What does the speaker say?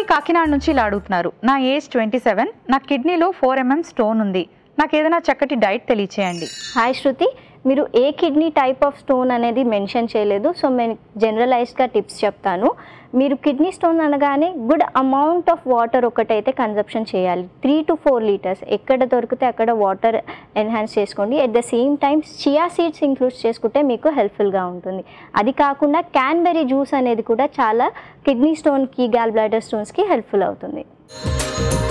కాకినాడ నుంచి ఇలా అడుగుతున్నారు నా ఏజ్ ట్వంటీ సెవెన్ నా కిడ్నీలో ఫోర్ ఎంఎం స్టోన్ ఉంది నాకు ఏదైనా చక్కటి డైట్ తెలియచేయండి హాయ్ శృతి మీరు ఏ కిడ్నీ టైప్ ఆఫ్ స్టోన్ అనేది మెన్షన్ చేయలేదు సో నేను జనరలైజ్డ్గా టిప్స్ చెప్తాను మీరు కిడ్నీ స్టోన్ అనగానే గుడ్ అమౌంట్ ఆఫ్ వాటర్ ఒకటైతే కన్జప్షన్ చేయాలి త్రీ టు ఫోర్ లీటర్స్ ఎక్కడ దొరికితే అక్కడ వాటర్ ఎన్హాన్స్ చేసుకోండి at the same time chia seeds include చేసుకుంటే మీకు హెల్ప్ఫుల్గా ఉంటుంది అది కాకుండా క్యాన్బెరీ జ్యూస్ అనేది కూడా చాలా కిడ్నీ స్టోన్కి గాల్ బ్లాడర్ స్టోన్స్కి హెల్ప్ఫుల్ అవుతుంది